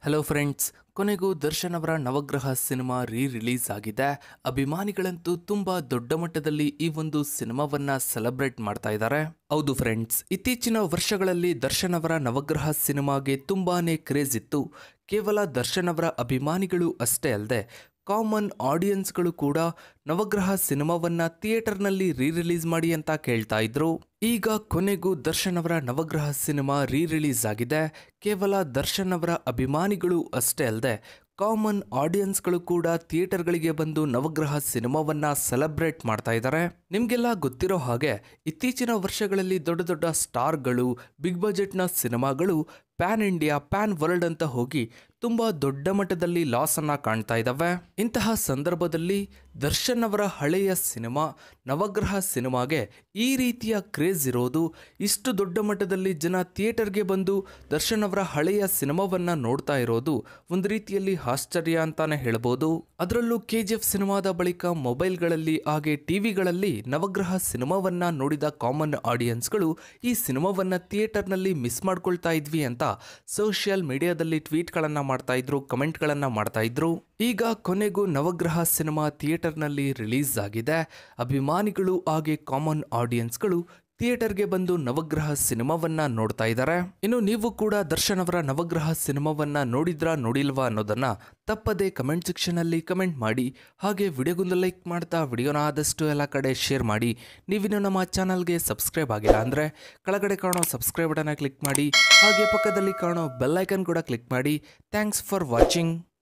hello friends ಕೊನೆಗೂ ದರ್ಶನ್ ಅವರ ನವಗ್ರಹ ಸಿನಿಮಾ ರೀ ರಿಲೀಸ್ ಆಗಿದೆ ಅಭಿಮಾನಿಗಳಂತೂ ತುಂಬಾ ದೊಡ್ಡ ಮಟ್ಟದಲ್ಲಿ ಈ ಒಂದು ಸಿನಿಮಾವನ್ನ ಸೆಲೆಬ್ರೇಟ್ ಮಾಡ್ತಾ ಇದ್ದಾರೆ ಹೌದು ಫ್ರೆಂಡ್ಸ್ ಇತ್ತೀಚಿನ ವರ್ಷಗಳಲ್ಲಿ ದರ್ಶನ್ ಅವರ ನವಗ್ರಹ ಸಿನಿಮಾಗೆ ತುಂಬಾನೇ ಕ್ರೇಜ್ ಇತ್ತು ಕೇವಲ ದರ್ಶನ್ ಅವರ ಅಭಿಮಾನಿಗಳು ಅಷ್ಟೇ ಅಲ್ಲದೆ ಕಾಮನ್ ಆಡಿಯನ್ಸ್ಗಳು ಕೂಡ ನವಗ್ರಹ ಸಿನಿಮಾವನ್ನ ಥಿಯೇಟರ್ನಲ್ಲಿ ರೀ ರಿಲೀಸ್ ಮಾಡಿ ಅಂತ ಕೇಳ್ತಾ ಇದ್ರು ಈಗ ಕೊನೆಗೂ ದರ್ಶನ್ ಅವರ ನವಗ್ರಹ ಸಿನಿಮಾ ರೀ ರಿಲೀಸ್ ಆಗಿದೆ ಕೇವಲ ದರ್ಶನ್ ಅವರ ಅಭಿಮಾನಿಗಳು ಅಷ್ಟೇ ಅಲ್ಲದೆ ಕಾಮನ್ ಆಡಿಯನ್ಸ್ಗಳು ಕೂಡ ಥಿಯೇಟರ್ಗಳಿಗೆ ಬಂದು ನವಗ್ರಹ ಸಿನಿಮಾವನ್ನ ಸೆಲೆಬ್ರೇಟ್ ಮಾಡ್ತಾ ಇದ್ದಾರೆ ನಿಮ್ಗೆಲ್ಲ ಗೊತ್ತಿರೋ ಹಾಗೆ ಇತ್ತೀಚಿನ ವರ್ಷಗಳಲ್ಲಿ ದೊಡ್ಡ ದೊಡ್ಡ ಸ್ಟಾರ್ಗಳು ಬಿಗ್ ಬಜೆಟ್ನ ಸಿನಿಮಾಗಳು ಪ್ಯಾನ್ ಇಂಡಿಯಾ ಪ್ಯಾನ್ ವರ್ಲ್ಡ್ ಅಂತ ಹೋಗಿ ತುಂಬಾ ದೊಡ್ಡ ಮಟ್ಟದಲ್ಲಿ ಲಾಸ್ ಅನ್ನ ಕಾಣ್ತಾ ಇದ್ದಾವೆ ಇಂತಹ ಸಂದರ್ಭದಲ್ಲಿ ದರ್ಶನ್ ಅವರ ಹಳೆಯ ಸಿನಿಮಾ ನವಗ್ರಹ ಸಿನಿಮಾಗೆ ಈ ರೀತಿಯ ಕ್ರೇಜ್ ಇರೋದು ಇಷ್ಟು ದೊಡ್ಡ ಮಟ್ಟದಲ್ಲಿ ಜನ ಥಿಯೇಟರ್ಗೆ ಬಂದು ದರ್ಶನ್ ಅವರ ಹಳೆಯ ಸಿನಿಮಾವನ್ನ ನೋಡ್ತಾ ಇರೋದು ಒಂದು ರೀತಿಯಲ್ಲಿ ಆಶ್ಚರ್ಯ ಅಂತಾನೆ ಹೇಳ್ಬೋದು ಅದರಲ್ಲೂ ಕೆ ಜಿ ಎಫ್ ಸಿನಿಮಾದ ಬಳಿಕ ಮೊಬೈಲ್ಗಳಲ್ಲಿ ಹಾಗೆ ಟಿವಿಗಳಲ್ಲಿ ನವಗ್ರಹ ಸಿನಿಮಾವನ್ನ ನೋಡಿದ ಕಾಮನ್ ಆಡಿಯನ್ಸ್ಗಳು ಈ ಸಿನಿಮಾವನ್ನ ಥಿಯೇಟರ್ನಲ್ಲಿ ಮಿಸ್ ಮಾಡ್ಕೊಳ್ತಾ ಇದ್ವಿ ಅಂತ ಸೋಷಿಯಲ್ ಮೀಡಿಯಾದಲ್ಲಿ ಟ್ವೀಟ್ಗಳನ್ನ ಮಾಡ್ತಾ ಇದ್ರು ಕಮೆಂಟ್ಗಳನ್ನ ಮಾಡ್ತಾ ಇದ್ರು ಈಗ ಕೊನೆಗೂ ನವಗ್ರಹ ಸಿನಿಮಾ ಥಿಯೇಟರ್ನಲ್ಲಿ ರಿಲೀಸ್ ಆಗಿದೆ ಅಭಿಮಾನಿಗಳು ಹಾಗೆ ಕಾಮನ್ ಆಡಿಯನ್ಸ್ಗಳು ಥಿಯೇಟರ್ಗೆ ಬಂದು ನವಗ್ರಹ ಸಿನಿಮಾವನ್ನ ನೋಡ್ತಾ ಇದ್ದಾರೆ ಇನ್ನು ನೀವು ಕೂಡ ದರ್ಶನ್ ಅವರ ನವಗ್ರಹ ಸಿನಿಮಾವನ್ನ ನೋಡಿದ್ರಾ ನೋಡಿಲ್ವಾ ಅನ್ನೋದನ್ನ ತಪ್ಪದೆ ಕಮೆಂಟ್ ಸೆಕ್ಷನ್ ಅಲ್ಲಿ ಕಮೆಂಟ್ ಮಾಡಿ ಹಾಗೆ ವಿಡಿಯೋಗೊಂದು ಲೈಕ್ ಮಾಡ್ತಾ ವಿಡಿಯೋನ ಆದಷ್ಟು ಎಲ್ಲ ಕಡೆ ಶೇರ್ ಮಾಡಿ ನೀವಿನ್ನು ನಮ್ಮ ಚಾನಲ್ಗೆ ಸಬ್ಸ್ಕ್ರೈಬ್ ಆಗಿಲ್ಲ ಅಂದ್ರೆ ಕೆಳಗಡೆ ಕಾಣೋ ಸಬ್ಸ್ಕ್ರೈಬ್ ಬಟನ್ ಕ್ಲಿಕ್ ಮಾಡಿ ಹಾಗೆ ಪಕ್ಕದಲ್ಲಿ ಕಾಣೋ ಬೆಲ್ ಐಕನ್ ಕೂಡ ಕ್ಲಿಕ್ ಮಾಡಿ ಥ್ಯಾಂಕ್ಸ್ ಫಾರ್ ವಾಚಿಂಗ್